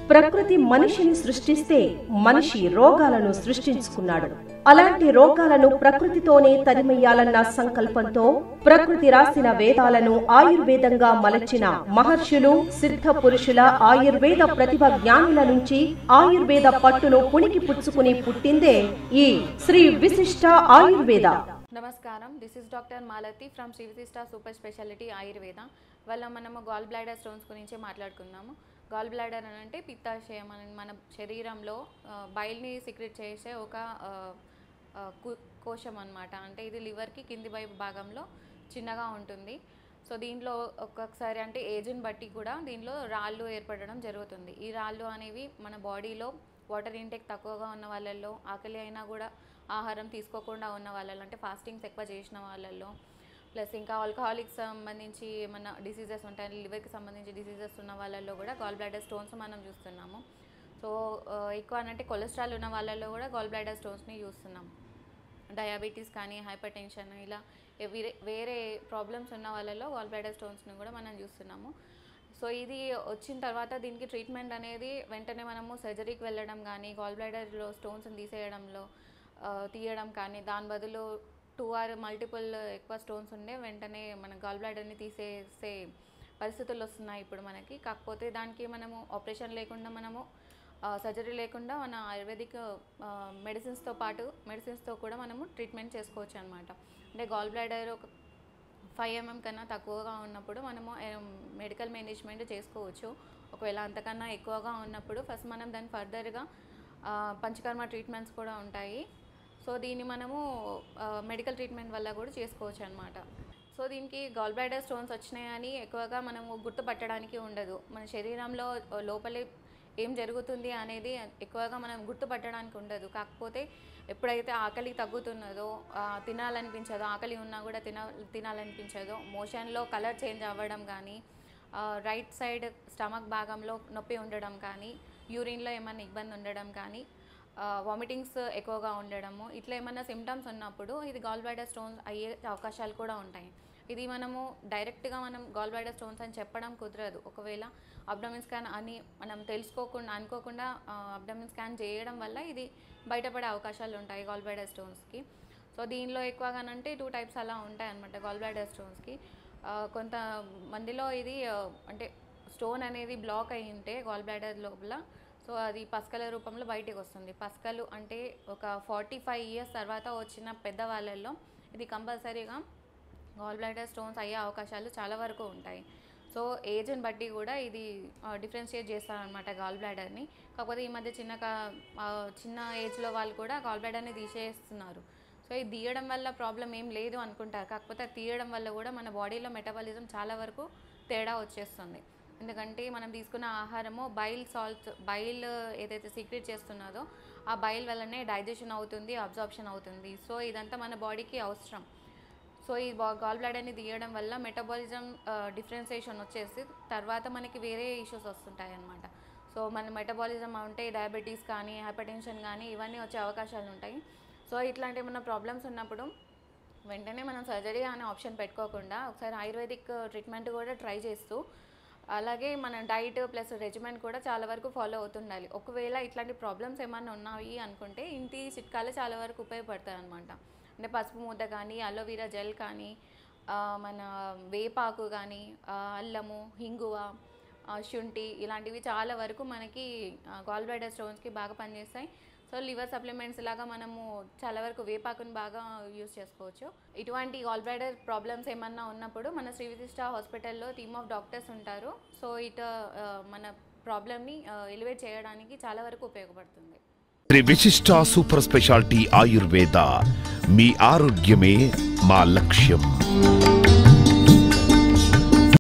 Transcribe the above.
ప్రకృతి మనిషిని సృష్టిస్తే మనిషి రోగాలను సృష్టించుకున్నాడు అలాంటి రోగాలను ప్రకృతితోనే తరిమెయ్యాలన్న సంకల్పంతో ప్రకృతి రాసిన వేదాలను ఆయుర్వేదంగా మలచిన మహర్షులు సిద్ధ పురుషుల ఆయుర్వేద ప్రతిభ జ్ఞానుల నుంచి ఆయుర్వేద పట్టును పుణికి పుచ్చుకుని పుట్టిందే ఈ శ్రీ విశిష్ట ఆయుర్వేద నమస్కారం this is doctor Malathi from Shri Vishishta super speciality Ayurveda వాళ్ళ మనము గాల్ బ్లాడర్ స్టోన్స్ గురించి మాట్లాడుకుందాము గాల్ బ్లాడర్ అని అంటే పిత్తాశయం అని మన శరీరంలో ఆ, బైల్ని సీక్రెట్ చేసే ఒక ఆ, ఆ, కు- కోశం అన్నమాట అంటే ఇది లివర్కి కింది వైపు భాగంలో చిన్నగా ఉంటుంది సో దీంట్లో ఒక్కొక్కసారి అంటే ఏజ్ని బట్టి కూడా దీంట్లో రాళ్ళు ఏర్పడడం జరుగుతుంది ఈ రాళ్ళు అనేవి మన బాడీలో వాటర్ ఇంటేక్ తక్కువగా ఉన్న వాళ్ళల్లో ఆకలి అయినా కూడా ఆహారం తీసుకోకుండా ఉన్న వాళ్ళలో అంటే ఫాస్టింగ్స్ ఎక్కువ చేసిన వాళ్ళల్లో ప్లస్ ఇంకా ఆల్కహాలిక్ సంబంధించి ఏమన్నా డిసీజెస్ ఉంటాయి లివర్కి సంబంధించి డిసీజెస్ ఉన్న వాళ్ళల్లో కూడా గాల్ బ్లాడర్ స్టోన్స్ మనం చూస్తున్నాము సో ఆ, ఎక్కువ అంటే కొలెస్ట్రాల్ ఉన్న వాళ్ళల్లో కూడా గాల్ బ్లాడర్ స్టోన్స్ని చూస్తున్నాం డయాబెటీస్ కానీ హైపర్ టెన్షన్ ఇలా ఏ- వేరే వేరే ప్రాబ్లమ్స్ ఉన్న వాళ్ళలో గాల్ బ్లాడర్ స్టోన్స్ని కూడా మనం చూస్తున్నాము సో ఇది వచ్చిన తర్వాత దీనికి ట్రీట్మెంట్ అనేది వెంటనే మనము సర్జరీకి వెళ్ళడం కానీ గాల్ బ్లాడర్లో స్టోన్స్ని తీసేయడంలో ఆ, తీయడం కానీ దాని బదులు టూ ఆర్ మల్టిపుల్ ఎక్కువ స్టోన్స్ ఉండే వెంటనే మన గాల్ బ్లాడర్ని తీసేసే పరిస్థితులు వస్తున్నాయి ఇప్పుడు మనకి కాకపోతే దానికి మనము ఆపరేషన్ లేకుండా మనము సర్జరీ లేకుండా మన ఆయుర్వేదిక్ మెడిసిన్స్తో పాటు మెడిసిన్స్తో కూడా మనము ట్రీట్మెంట్ చేసుకోవచ్చు అనమాట అంటే గాల్ బ్లాడర్ ఒక ఫైవ్ ఎంఎం కన్నా తక్కువగా ఉన్నప్పుడు మనము మెడికల్ మేనేజ్మెంట్ చేసుకోవచ్చు ఒకవేళ అంతకన్నా ఎక్కువగా ఉన్నప్పుడు ఫస్ట్ మనం దాన్ని ఫర్దర్గా పంచకర్మ ట్రీట్మెంట్స్ కూడా ఉంటాయి సో దీన్ని మనము మెడికల్ ట్రీట్మెంట్ వల్ల కూడా చేసుకోవచ్చు అనమాట సో దీనికి గాల్ బ్లాడర్ స్టోన్స్ వచ్చినాయని ఎక్కువగా మనము గుర్తుపట్టడానికి ఉండదు మన శరీరంలో లోపలే ఏం జరుగుతుంది అనేది ఎక్కువగా మనం గుర్తుపట్టడానికి ఉండదు కాకపోతే ఎప్పుడైతే ఆకలి తగ్గుతున్నదో ఆ, తినాలనిపించదో ఆకలి ఉన్నా కూడా తిన తినాలనిపించదో మోషన్లో కలర్ చేంజ్ అవ్వడం కానీ రైట్ సైడ్ స్టమక్ భాగంలో నొప్పి ఉండడం కానీ యూరిన్లో ఏమైనా ఇబ్బంది ఉండడం కానీ వామిటింగ్స్ ఎక్కువగా ఉండడము ఇట్లా ఏమైనా సిమ్టమ్స్ ఉన్నప్పుడు ఇది గాల్ బ్లాడర్ స్టోన్స్ అయ్యే అవకాశాలు కూడా ఉంటాయి ఇది మనము డైరెక్ట్గా మనం గాల్ బ్లాడర్ స్టోన్స్ అని చెప్పడం కుదరదు ఒకవేళ అబ్డమిన్ స్కాన్ అని మనం తెలుసుకోకుండా అనుకోకుండా అబ్డమిన్ స్కాన్ చేయడం వల్ల ఇది బయటపడే అవకాశాలు ఉంటాయి గాల్ బ్లాడర్ స్టోన్స్కి సో దీనిలో ఎక్కువగానంటే టూ టైప్స్ అలా ఉంటాయి అనమాట గాల్ బ్లాడర్ స్టోన్స్కి కొంత మందిలో ఇది ఆ, అంటే స్టోన్ అనేది బ్లాక్ అయి ఉంటే గాల్ బ్లాడర్ లోపల సో అది పస్కల రూపంలో బయటికి వస్తుంది పస్కలు అంటే ఒక ఫార్టీ ఫైవ్ ఇయర్స్ తర్వాత వచ్చిన పెద్దవాళ్ళల్లో ఇది కంపల్సరీగా గాల్ బ్లాడర్ స్టోన్స్ అయ్యే అవకాశాలు చాలా వరకు ఉంటాయి సో ఏజ్ని బట్టి కూడా ఇది డిఫరెన్షియేట్ చేస్తారనమాట గాల్ బ్లాడర్ని కాకపోతే ఈ మధ్య చిన్న కా- ఆ, చిన్న ఏజ్లో వాళ్ళు కూడా గాల్ బ్లాడర్ని తీసేస్తున్నారు సో ఇది తీయడం వల్ల ప్రాబ్లం ఏం లేదు అనుకుంటారు కాకపోతే అది తీయడం వల్ల కూడా మన బాడీలో మెటబాలిజం చాలా వరకు తేడా వచ్చేస్తుంది ఎందుకంటే మనం తీసుకున్న ఆహారము బైల్ సాల్ట్ బైల్ ఏదైతే సీక్రెట్ చేస్తున్నదో ఆ బైల్ వల్లనే డైజెషన్ అవుతుంది అబ్జార్ప్షన్ అవుతుంది సో ఇదంతా మన బాడీకి అవసరం సో ఈ గాల్ బ్లాడర్ని తీయడం వల్ల మెటబాలిజం డిఫరెన్సియేషన్ వచ్చేసి తర్వాత మనకి వేరే ఇష్యూస్ వస్తుంటాయి అన్నమాట సో మన మెటబాలిజం అంటే డయాబెటీస్ కానీ హైపర్ టెన్షన్ కానీ ఇవన్నీ వచ్చే అవకాశాలు ఉంటాయి సో ఇట్లాంటి ఏమైనా ప్రాబ్లమ్స్ ఉన్నప్పుడు వెంటనే మనం సర్జరీ అనే ఆప్షన్ పెట్టుకోకుండా ఒకసారి ఆయుర్వేదిక్ ట్రీట్మెంట్ కూడా ట్రై చేస్తూ అలాగే మన డైట్ ప్లస్ రెజిమెంట్ కూడా చాలా వరకు ఫాలో అవుతుండాలి ఒకవేళ ఇట్లాంటి ప్రాబ్లమ్స్ ఏమన్నా ఉన్నాయి అనుకుంటే ఇంటి చిట్కాలు చాలా వరకు ఉపయోగపడతాయి అనమాట అంటే పసుపు ముద్ద కానీ అలోవెరా జెల్ కానీ ఆ, మన వేపాకు కానీ ఆ, అల్లము హింగువ ఆ, శుంఠి ఇలాంటివి చాలా వరకు మనకి గాల్ బ్లాడర్ స్టోన్స్కి బాగా పనిచేస్తాయి సో లివర్ సప్లిమెంట్స్ లాగా మనము చాలా వరకు వేపాకుని బాగా యూస్ చేసుకోవచ్చు ఇటువంటి గాల్ బ్లాడర్ ప్రాబ్లమ్స్ ఏమన్నా ఉన్నప్పుడు మన శ్రీ విశిష్ట హాస్పిటల్లో టీమ్ ఆఫ్ డాక్టర్స్ ఉంటారు సో ఇట ఆ, మన ప్రాబ్లమ్ని ఎలివేట్ చేయడానికి చాలా వరకు ఉపయోగపడుతుంది శ్రీ విశిష్ట సూపర్ స్పెషాలిటీ ఆయుర్వేద మీ ఆరోగ్యమే మా లక్ష్యం